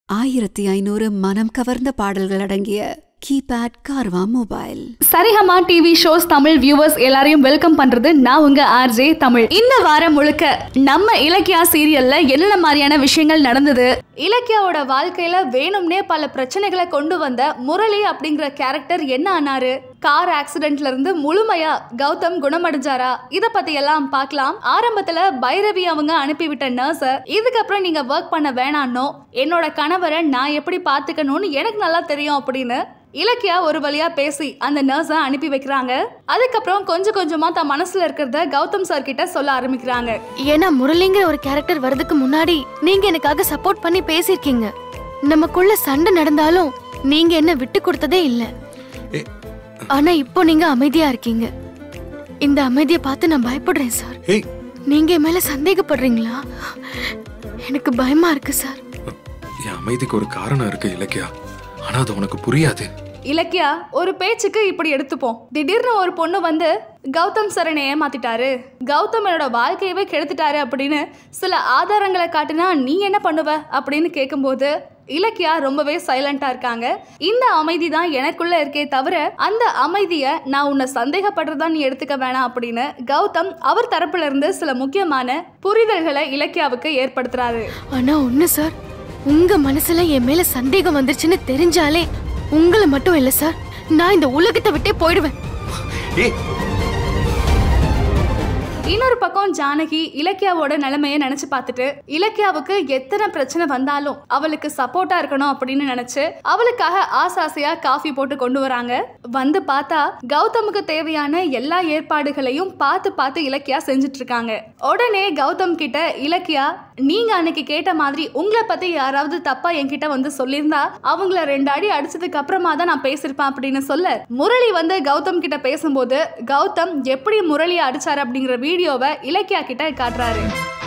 ஆயிரத்தி ஐநூறு மனம் கவர்ந்த பாடல்கள் அடங்கிய keypad Carvaan mobile Saregama TV shows Tamil viewers எல்லாரையும் வெல்கம் பண்றது நான் உங்க ஆர்ஜே தமிழ் இந்த வாரம் முழுக்க நம்ம இலக்கியா சீரியல்ல என்னென்ன மாதிரியான விஷயங்கள் நடந்தது இலக்கியாவோட வாழ்க்கையில வேணும்னே பல பிரச்சனைகளை கொண்டு வந்த முரளி அப்படிங்கிற கேரக்டர் என்ன ஆனாரு கார் ஆக்சிடென்ட்ல இருந்து முழுமையா கௌதம் குணமடைஞ்சாரா இத பத்தி எல்லாம் பார்க்கலாம் ஆரம்பத்துல பைரவி அவங்க அனுப்பிவிட்ட நர்ஸ இதுக்கப்புறம் நீங்க ஒர்க் பண்ண வேணான்னோ என்னோட கணவரை நான் எப்படி பாத்துக்கணும்னு எனக்கு நல்லா தெரியும் அப்படின்னு இலக்கியா ஒரு வழியா பேசி அந்த நர்ஸை அனுப்பி வைக்கிறாங்க அதுக்கப்புறம் கொஞ்சம் கொஞ்சமா தன் மனசுல இருக்கிறத கௌதம் சார் கிட்ட சொல்ல ஆரம்பிக்கிறாங்க ஏன்னா முரளிங்கிற ஒரு கேரக்டர் வரதுக்கு முன்னாடி நீங்க எனக்காக சப்போர்ட் பண்ணி பேசியிருக்கீங்க நமக்குள்ள சண்டை நடந்தாலும் நீங்க என்ன விட்டு கொடுத்ததே இல்ல ஏ. ஆனா இப்போ நீங்க அமைதியா இருக்கீங்க இந்த அமைதியை பார்த்து நான் பயப்படுறேன் சார் ஏய் நீங்க என் மேல சந்தேகப்படுறீங்களா எனக்கு பயமா இருக்கு சார் என் அமைதிக்கு ஒரு காரணம் இருக்கு இலக்கியா ஆனா அது உனக்கு புரியாது இலக்கியா ஒரு பேச்சுக்கு இப்படி எடுத்துப்போம் திடீர்னு ஒரு பொண்ணு வந்து கௌதம் சரணை ஏமாத்திட்டாரு கௌதம் என்னோட வாழ்க்கையவே கெடுத்துட்டாரு அப்படின்னு சில ஆதாரங்களை காட்டினா நீ என்ன பண்ணுவ அப்படின்னு கேட்கும்போது இலக்கியா ரொம்பவே சைலண்டா இருக்காங்க இந்த அமைதி தான் எனக்குள்ள இருக்கே தவிர அந்த அமைதியை நான் உன்னை சந்தேகப்படுறதா நீ எடுத்துக்க வேணாம் அப்படின்னு கௌதம் அவர் தரப்புல இருந்து சில முக்கியமான புரிதல்களை இலக்கியாவுக்கு ஏற்படுத்துறாரு ஆனா ஒண்ணு சார் உங்க மனசுல என் மேல சந்தேகம் வந்துருச்சுன்னு தெரிஞ்சாலே உங்களை மட்டும் இல்ல சார் நான் இந்த உலகத்தை விட்டே போயிடுவேன் ஏய் இன்னொரு பக்கம் ஜானகி இலக்கியாவோட நிலைமைய நினைச்சு பார்த்துட்டு இலக்கியாவுக்கு எத்தனை பிரச்சனை வந்தாலும் அவளுக்கு சப்போர்ட்டா இருக்கணும் அப்படின்னு நினைச்சு அவளுக்காக ஆசாசையா காஃபி போட்டு கொண்டு வராங்க வந்து பார்த்தா கௌதமுக்கு தேவையான எல்லா ஏற்பாடுகளையும் பார்த்து பார்த்து இலக்கியா செஞ்சுட்டு இருக்காங்க உடனே கௌதம் கிட்ட இலக்கியா நீங்க அன்னைக்கு கேட்ட மாதிரி உங்களை பத்தி யாராவது தப்பா என்கிட்ட வந்து சொல்லியிருந்தா அவங்கள ரெண்டு அடி அடிச்சதுக்கு அப்புறமா தான் நான் பேசியிருப்பேன் அப்படின்னு சொல்ல முரளி வந்து கௌதம் கிட்ட பேசும்போது கௌதம் எப்படி முரளியை அடிச்சாரு அப்படிங்கிற வீடியோவை இலக்கியா கிட்ட காட்டுறாரு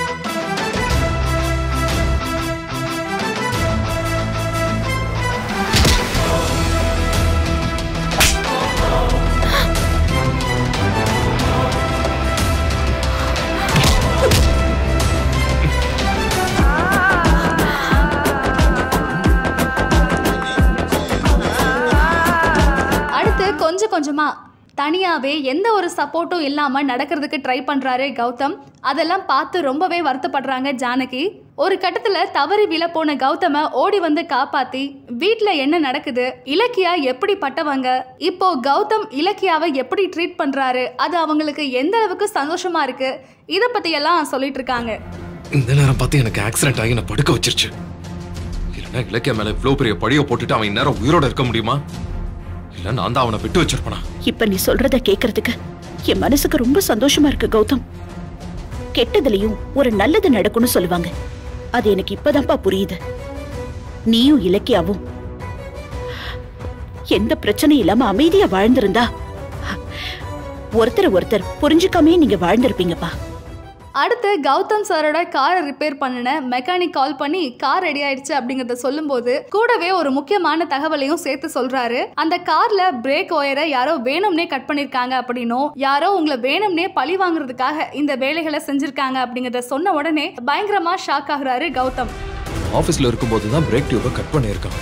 அடுத்து கொஞ்சம் கொஞ்சமா தனியாவே எந்த ஒரு சப்போர்ட்டும் இல்லாம நடக்கிறதுக்கு ட்ரை பண்றாரு கௌதம் அதெல்லாம் பார்த்து ரொம்பவே வருத்தப்படுறாங்க ஜானகி ஒரு கட்டத்துல தவறி விழ போன கௌதம ஓடி வந்து காப்பாத்தி வீட்ல என்ன நடக்குது இலக்கியா எப்படிப்பட்டவங்க இப்போ கௌதம் இலக்கியாவை எப்படி ட்ரீட் பண்றாரு அது அவங்களுக்கு எந்த அளவுக்கு சந்தோஷமா இருக்கு இத பத்தி எல்லாம் சொல்லிட்டு இருக்காங்க இந்த நேரம் பார்த்து எனக்கு ஆக்சிடென்ட் ஆகி நான் படுக்க வச்சிருச்சு இல்லைன்னா இலக்கிய மேல இவ்வளவு பெரிய படியை போட்டுட்டு அவன் இந்நேரம் உயிரோட இருக்க முடியுமா இல்ல நான் தான் அவனை விட்டு வச்சிருப்பனா இப்ப நீ சொல்றத கேக்குறதுக்கு என் மனசுக்கு ரொம்ப சந்தோஷமா இருக்கு கௌதம் கெட்டதுலயும் ஒரு நல்லது நடக்கும்னு சொல்லுவாங்க அது எனக்கு இப்பதான்ப்பா புரியுது நீயும் இலக்கியாவும் எந்த பிரச்சனையும் இல்லாம அமைதியா வாழ்ந்திருந்தா ஒருத்தர் ஒருத்தர் புரிஞ்சுக்காமே நீங்க வாழ்ந்திருப்பீங்கப்பா அடுத்து கௌதம் சாரோட காரை ரிப்பேர் பண்ணின மெக்கானிக் கால் பண்ணி கார் ரெடி ஆயிடுச்சு அப்படிங்கறத சொல்லும்போது கூடவே ஒரு முக்கியமான தகவலையும் சேர்த்து சொல்றாரு அந்த கார்ல பிரேக் ஒயரை யாரோ வேணும்னே கட் பண்ணிருக்காங்க அப்படின்னும் யாரோ உங்களை வேணும்னே பழி வாங்குறதுக்காக இந்த வேலைகளை செஞ்சிருக்காங்க அப்படிங்கறத சொன்ன உடனே பயங்கரமா ஷாக் ஆகுறாரு கௌதம் ஆபீஸ்ல இருக்கும்போது தான் பிரேக் டியூபை கட் பண்ணியிருக்கான்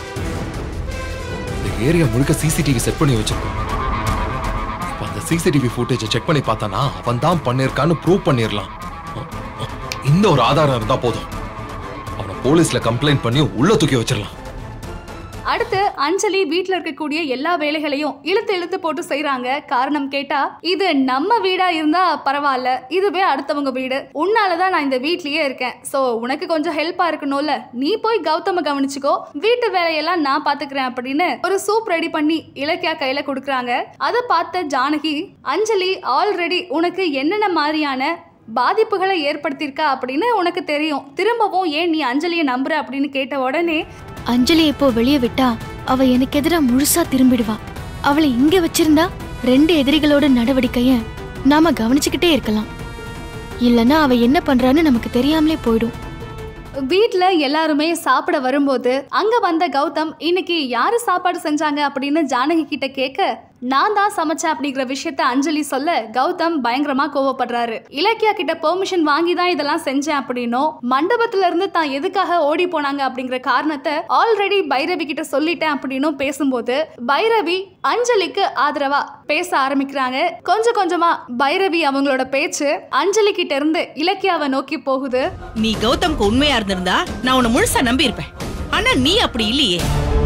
இந்த ஏரியா முழுக்க சிசிடிவி செட் பண்ணி வச்சிருக்கோம் இப்ப அந்த சிசிடிவி ஃபுட்டேஜை செக் பண்ணி பார்த்தானா அவன் தான் பண்ணியிருக்கான்னு ப்ரூவ் பண்ணிடலாம் இந்த ஒரு ஆதாரம் இருந்தா போதும் அவனை போலீஸ்ல கம்ப்ளைண்ட் பண்ணி உள்ள தூக்கி வச்சிடலாம் அடுத்து அஞ்சலி வீட்ல இருக்கக்கூடிய எல்லா வேலைகளையும் இழுத்து இழுத்து போட்டு செய்றாங்க காரணம் கேட்டா இது நம்ம வீடா இருந்தா பரவாயில்ல இதுவே அடுத்தவங்க வீடு உன்னாலதான் நான் இந்த வீட்லயே இருக்கேன் சோ உனக்கு கொஞ்சம் ஹெல்ப்பா இருக்கணும்ல நீ போய் கௌதம கவனிச்சுக்கோ வீட்டு வேலையெல்லாம் நான் பாத்துக்கிறேன் அப்படின்னு ஒரு சூப் ரெடி பண்ணி இலக்கியா கையில கொடுக்குறாங்க அதை பார்த்த ஜானகி அஞ்சலி ஆல்ரெடி உனக்கு என்னென்ன மாதிரியான பாதிப்புகளை ஏற்படுத்தியிருக்கா அப்படின்னு உனக்கு தெரியும் திரும்பவும் ஏன் நீ அஞ்சலியை நம்புற அப்படின்னு கேட்ட உடனே அஞ்சலி இப்போ வெளியே விட்டா அவ எனக்கு எதிரா முழுசா திரும்பிடுவா அவளை இங்க வச்சிருந்தா ரெண்டு எதிரிகளோட நடவடிக்கைய நாம கவனிச்சுக்கிட்டே இருக்கலாம் இல்லனா அவ என்ன பண்றான்னு நமக்கு தெரியாமலே போயிடும் வீட்ல எல்லாருமே சாப்பிட வரும்போது அங்க வந்த கௌதம் இன்னைக்கு யாரு சாப்பாடு செஞ்சாங்க அப்படின்னு ஜானகி கிட்ட கேட்க நான் தான் சமைச்சேன் அப்படிங்கிற விஷயத்த அஞ்சலி சொல்ல கௌதம் பயங்கரமா கோவப்படுறாரு இலக்கியா கிட்ட பெர்மிஷன் வாங்கி தான் இதெல்லாம் செஞ்சேன் அப்படின்னும் மண்டபத்துல இருந்து தான் எதுக்காக ஓடி போனாங்க அப்படிங்கிற காரணத்தை ஆல்ரெடி பைரவி கிட்ட சொல்லிட்டேன் அப்படின்னும் பேசும்போது பைரவி அஞ்சலிக்கு ஆதரவா பேச ஆரம்பிக்கிறாங்க கொஞ்சம் கொஞ்சமா பைரவி அவங்களோட பேச்சு அஞ்சலி கிட்ட இருந்து இலக்கியாவை நோக்கி போகுது நீ கௌதம்க்கு உண்மையா இருந்திருந்தா நான் உன்னை முழுசா நம்பி இருப்பேன் ஆனா நீ அப்படி இல்லையே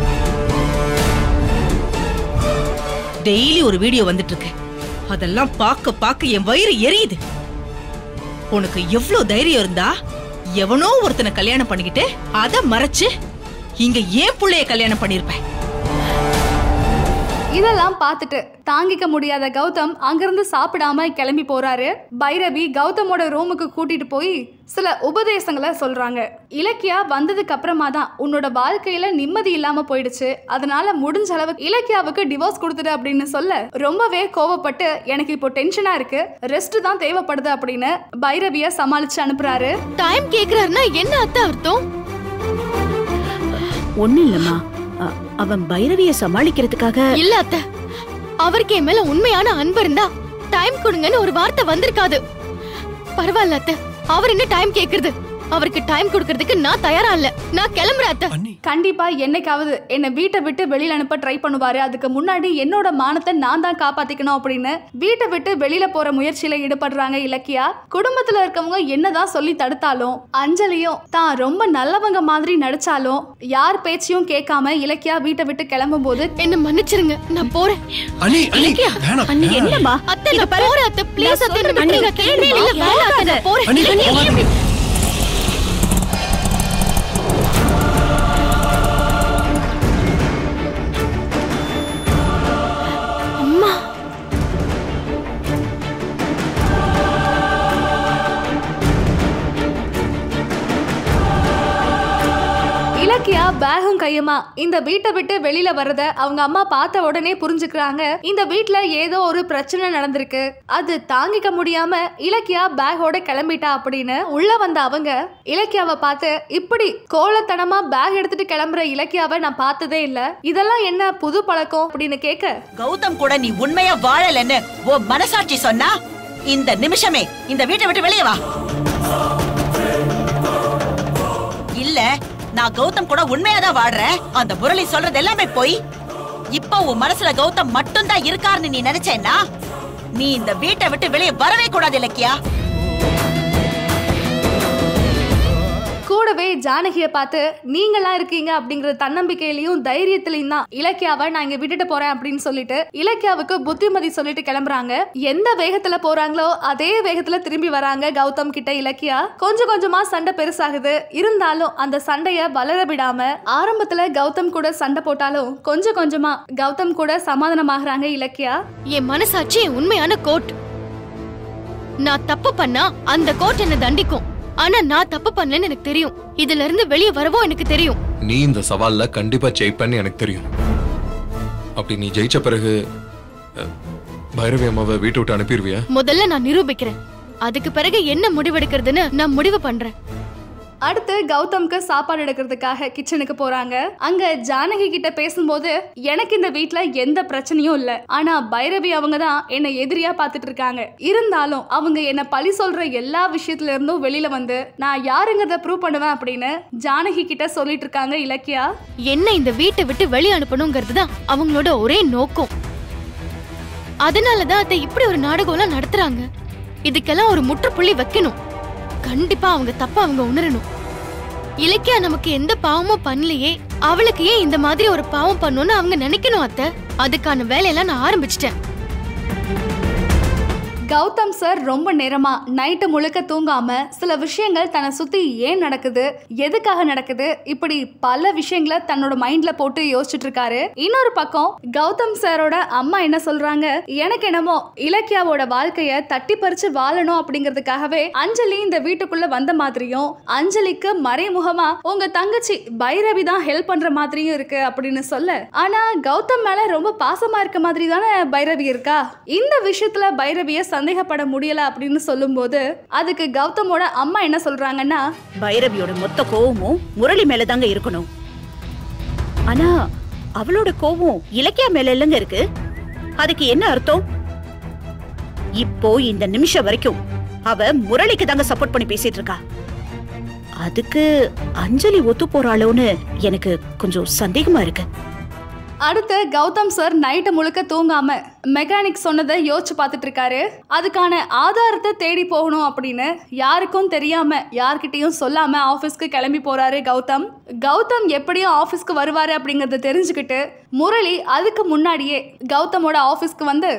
டெய்லி ஒரு வீடியோ வந்துட்டு இருக்கு அதெல்லாம் பார்க்க பார்க்க என் வயிறு எரியுது உனக்கு எவ்வளவு தைரியம் இருந்தா எவனோ ஒருத்தனை கல்யாணம் பண்ணிக்கிட்டு அத மறைச்சு இங்க ஏன் புள்ளைய கல்யாணம் பண்ணிருப்பேன் இதெல்லாம் பார்த்துட்டு தாங்கிக்க முடியாத கௌதம் அங்கிருந்து சாப்பிடாம கிளம்பி போறாரு பைரவி கௌதமோட ரூமுக்கு கூட்டிட்டு போய் சில உபதேசங்களை சொல்றாங்க இலக்கியா வந்ததுக்கு அப்புறமா தான் உன்னோட வாழ்க்கையில நிம்மதி இல்லாம போயிடுச்சு அதனால முடிஞ்ச அளவுக்கு இலக்கியாவுக்கு டிவோர்ஸ் கொடுத்துடு அப்படின்னு சொல்ல ரொம்பவே கோவப்பட்டு எனக்கு இப்போ டென்ஷனா இருக்கு ரெஸ்ட் தான் தேவைப்படுது அப்படின்னு பைரவிய சமாளிச்சு அனுப்புறாரு டைம் கேக்குறாருன்னா என்ன அத்தை அர்த்தம் ஒண்ணு இல்லம்மா அ- அவன் பைரவிய சமாளிக்கிறதுக்காக இல்ல அத்தை அவருக்கு என் மேல உண்மையான அன்பு இருந்தா டைம் கொடுங்கன்னு ஒரு வார்த்தை வந்திருக்காது பரவாயில்ல அத்தை அவர் என்ன டைம் கேக்குறது அவருக்கு டைம் கொடுக்கறதுக்கு நான் தயாரா இல்ல நான் கிளம்புறேன் அத்தை கண்டிப்பா என்னைக்காவது என்னை வீட்டை விட்டு வெளியில அனுப்ப ட்ரை பண்ணுவாரு அதுக்கு முன்னாடி என்னோட மானத்தை நான் தான் காப்பாத்திக்கணும் அப்படின்னு வீட்டை விட்டு வெளியில போற முயற்சியில ஈடுபடுறாங்க இலக்கியா குடும்பத்துல இருக்கவங்க என்னதான் சொல்லி தடுத்தாலும் அஞ்சலியும் தான் ரொம்ப நல்லவங்க மாதிரி நடிச்சாலும் யார் பேச்சையும் கேட்காம இலக்கியா வீட்டை விட்டு கிளம்பும் போது என்ன மன்னிச்சிருங்க நான் போறேன் அண்ணி அண்ணி வேணாம் அண்ணி என்னம்மா அத்தை நான் போறேன் அத்தை ப்ளீஸ் அத்தை என்ன அண்ணி, விட்டுருங்க. கேளுமா. இல்ல, இல்ல, வேணாம் அத்தை, நான் போறேன் அண்ணி போகாதீங்க. அம்மா இலக்கியா பேகும் கையுமா இந்த வீட்டை விட்டு வெளியில வர்றத அவங்க அம்மா பார்த்த உடனே புரிஞ்சுக்கிறாங்க இந்த வீட்ல ஏதோ ஒரு பிரச்சனை நடந்திருக்கு அது தாங்கிக்க முடியாம இலக்கியா பேக்கோட கிளம்பிட்டா அப்படின்னு உள்ள வந்த அவங்க இலக்கியாவை பார்த்து இப்படி கோலத்தனமா பேக் எடுத்துட்டு கிளம்புற இலக்கியாவை நான் பார்த்ததே இல்ல இதெல்லாம் என்ன புது பழக்கம் அப்படின்னு கேட்க கௌதம் கூட நீ உண்மையா வாழலன்னு ஓ மனசாட்சி சொன்னா இந்த நிமிஷமே இந்த வீட்டை விட்டு வெளியே வா இல்ல நான் கௌதம் கூட உண்மையா தான் வாடுறேன் அந்த முரளி சொல்றது எல்லாமே போய் இப்போ உன் மனசுல கௌதம் மட்டும்தான் இருக்காருன்னு நீ நினைச்சேன்னா நீ இந்த வீட்டை விட்டு வெளியே வரவே கூடாது இலக்கியா கூடவே ஜானகியை பார்த்து நீங்களாம் இருக்கீங்க அப்படிங்கிற தன்னம்பிக்கையிலையும் தைரியத்திலையும் தான் இலக்கியாவை நான் இங்க விட்டுட்டு போறேன் அப்படின்னு சொல்லிட்டு இலக்கியாவுக்கு புத்திமதி சொல்லிட்டு கிளம்புறாங்க எந்த வேகத்துல போறாங்களோ அதே வேகத்துல திரும்பி வராங்க கௌதம் கிட்ட இலக்கியா கொஞ்சம் கொஞ்சமா சண்டை பெருசாகுது இருந்தாலும் அந்த சண்டைய வளர விடாம ஆரம்பத்துல கௌதம் கூட சண்டை போட்டாலும் கொஞ்சம் கொஞ்சமா கௌதம் கூட சமாதானமாகறாங்க இலக்கியா என் மனசாட்சி என் உண்மையான கோட் நான் தப்பு பண்ணா அந்த கோட் என்ன தண்டிக்கும் ஆனா நான் தப்பு பண்ணலன்னு எனக்கு தெரியும் இதுல இருந்து வெளியே வரவோ எனக்கு தெரியும் நீ இந்த சவால்ல கண்டிப்பா ஜெயிப்பேன்னு எனக்கு தெரியும் அப்படி நீ ஜெயிச்ச பிறகு அஹ், பைரவி அம்மாவை வீட்டை விட்டு அனுப்பிடுவியா முதல்ல நான் நிரூபிக்கிறேன் அதுக்கு பிறகு என்ன முடிவெடுக்கிறதுன்னு நான் முடிவு பண்றேன் அடுத்து கௌதம்க்கு சாப்பாடு எடுக்கிறதுக்காக கிச்சனுக்கு போறாங்க அங்க ஜானகி கிட்ட பேசும்போது எனக்கு இந்த வீட்ல எந்த பிரச்சனையும் இல்ல ஆனா பைரவி அவங்க தான் என்ன எதிரியா பார்த்துட்டு இருக்காங்க இருந்தாலும் அவங்க என்ன பழி சொல்ற எல்லா விஷயத்துல இருந்தும் வெளியில வந்து நான் யாருங்கிறத ப்ரூவ் பண்ணுவேன் அப்படின்னு ஜானகி கிட்ட சொல்லிட்டு இருக்காங்க இலக்கியா என்ன இந்த வீட்டை விட்டு வெளியே அனுப்பணுங்கிறது தான் அவங்களோட ஒரே நோக்கம் அதனாலதான் அத்தை இப்படி ஒரு நாடகம்லாம் நடத்துறாங்க இதுக்கெல்லாம் ஒரு முற்றுப்புள்ளி வைக்கணும் கண்டிப்பா அவங்க தப்ப அவங்க உணரணும் இலக்கியா நமக்கு எந்த பாவமும் பண்ணலையே அவளுக்கு ஏன் இந்த மாதிரி ஒரு பாவம் பண்ணணும்னு அவங்க நினைக்கணும் அத்தை அதுக்கான வேலையெல்லாம் நான் ஆரம்பிச்சிட்டேன் கௌதம் சார் ரொம்ப நேரமா நைட்டு முழுக்க தூங்காம சில விஷயங்கள் தன்னை சுத்தி ஏன் நடக்குது எதுக்காக நடக்குது இப்படி பல விஷயங்களை தன்னோட மைண்ட்ல போட்டு யோசிச்சுட்டு இருக்காரு இன்னொரு பக்கம் கௌதம் சாரோட அம்மா என்ன சொல்றாங்க எனக்கு என்னமோ இலக்கியாவோட வாழ்க்கைய தட்டி பறிச்சு வாழணும் அப்படிங்கிறதுக்காகவே அஞ்சலி இந்த வீட்டுக்குள்ள வந்த மாதிரியும் அஞ்சலிக்கு மறைமுகமா உங்க தங்கச்சி பைரவி தான் ஹெல்ப் பண்ற மாதிரியும் இருக்கு அப்படின்னு சொல்ல ஆனா கௌதம் மேல ரொம்ப பாசமா இருக்க மாதிரி தானே பைரவி இருக்கா இந்த விஷயத்துல பைரவிய சந்தேகப்பட முடியல அப்படின்னு சொல்லும்போது அதுக்கு கௌதமோட அம்மா என்ன சொல்றாங்கன்னா பைரவியோட மொத்த கோவமும் முரளி மேலதாங்க இருக்கணும் ஆனா அவளோட கோவம் இலக்கியா மேல இல்லங்க இருக்கு அதுக்கு என்ன அர்த்தம் இப்போ இந்த நிமிஷம் வரைக்கும் அவ முரளிக்கு தாங்க சப்போர்ட் பண்ணி பேசிட்டு இருக்கா அதுக்கு அஞ்சலி ஒத்து போறாளோன்னு எனக்கு கொஞ்சம் சந்தேகமா இருக்கு அடுத்து கௌதம் சார் நைட்டு முழுக்க தூங்காம மெக்கானிக் சொன்னதை யோசிச்சு பார்த்துட்டு இருக்காரு அதுக்கான ஆதாரத்தை தேடி போகணும் அப்படின்னு யாருக்கும் தெரியாம யார்கிட்டயும் சொல்லாம ஆஃபீஸ்க்கு கிளம்பி போறாரு கௌதம் கௌதம் எப்படியும் ஆஃபீஸ்க்கு வருவாரு அப்படிங்கறத தெரிஞ்சுக்கிட்டு முரளி அதுக்கு முன்னாடியே கௌதமோட ஆஃபீஸ்க்கு வந்து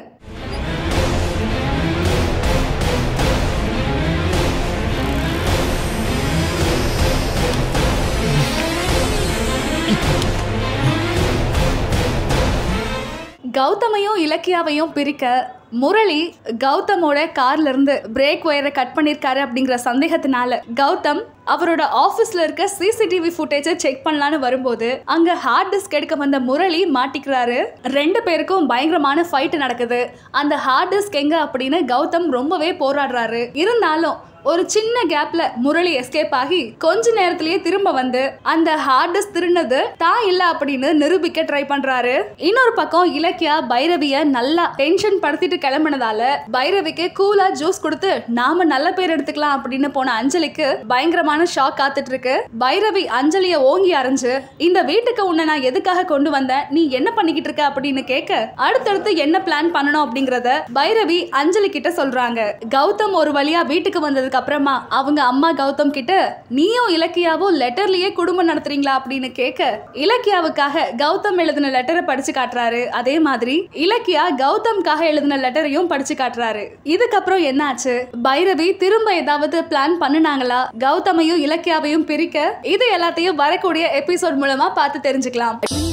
கௌதமையும் இலக்கியாவையும் பிரிக்க முரளி கௌதமோட கார்ல இருந்து பிரேக் ஒயரை கட் பண்ணிருக்காரு அப்படிங்கிற சந்தேகத்தினால கௌதம் அவரோட ஆபீஸ்ல இருக்க சிசிடிவி ஃபுட்டேஜை செக் பண்ணலான்னு வரும்போது அங்க ஹார்ட் டிஸ்க் எடுக்க வந்த முரளி மாட்டிக்கிறாரு ரெண்டு பேருக்கும் பயங்கரமான ஃபைட் நடக்குது அந்த ஹார்ட் டிஸ்க் எங்க அப்படின்னு கௌதம் ரொம்பவே போராடுறாரு இருந்தாலும் ஒரு சின்ன கேப்ல முரளி எஸ்கேப் ஆகி கொஞ்ச நேரத்திலேயே திரும்ப வந்து அந்த ஹார்ட் டிஸ்க் திருநது தான் இல்ல அப்படின்னு நிரூபிக்க ட்ரை பண்றாரு இன்னொரு பக்கம் இலக்கியா பைரவிய நல்லா டென்ஷன் படுத்திட்டு கிளம்பினதால பைரவிக்கு கூலா ஜூஸ் கொடுத்து நாம நல்ல பேர் எடுத்துக்கலாம் அப்படின்னு போன அஞ்சலிக்கு பயங்கரமான ஷாக் காத்துட்டு இருக்கு பைரவி அஞ்சலிய ஓங்கி அரைஞ்சு இந்த வீட்டுக்கு உன்னை நான் எதுக்காக கொண்டு வந்தேன் நீ என்ன பண்ணிக்கிட்டு இருக்க அப்படின்னு கேட்க அடுத்தடுத்து என்ன பிளான் பண்ணணும் அப்படிங்கறத பைரவி அஞ்சலி கிட்ட சொல்றாங்க கௌதம் ஒரு வழியா வீட்டுக்கு வந்ததுக்கு அப்புறமா அவங்க அம்மா கௌதம் கிட்ட நீயும் இலக்கியாவும் லெட்டர்லயே குடும்பம் நடத்துறீங்களா அப்படின்னு கேட்க இலக்கியாவுக்காக கௌதம் எழுதின லெட்டரை படிச்சு காட்டுறாரு அதே மாதிரி இலக்கியா கௌதம்காக எழுதின லெட்டரையும் படிச்சு காட்டுறாரு இதுக்கப்புறம் என்னாச்சு பைரவி திரும்ப ஏதாவது பிளான் பண்ணுனாங்களா கௌதமையும் இலக்கியாவையும் பிரிக்க இது எல்லாத்தையும் வரக்கூடிய எபிசோட் மூலமா பார்த்து தெரிஞ்சுக்கலாம்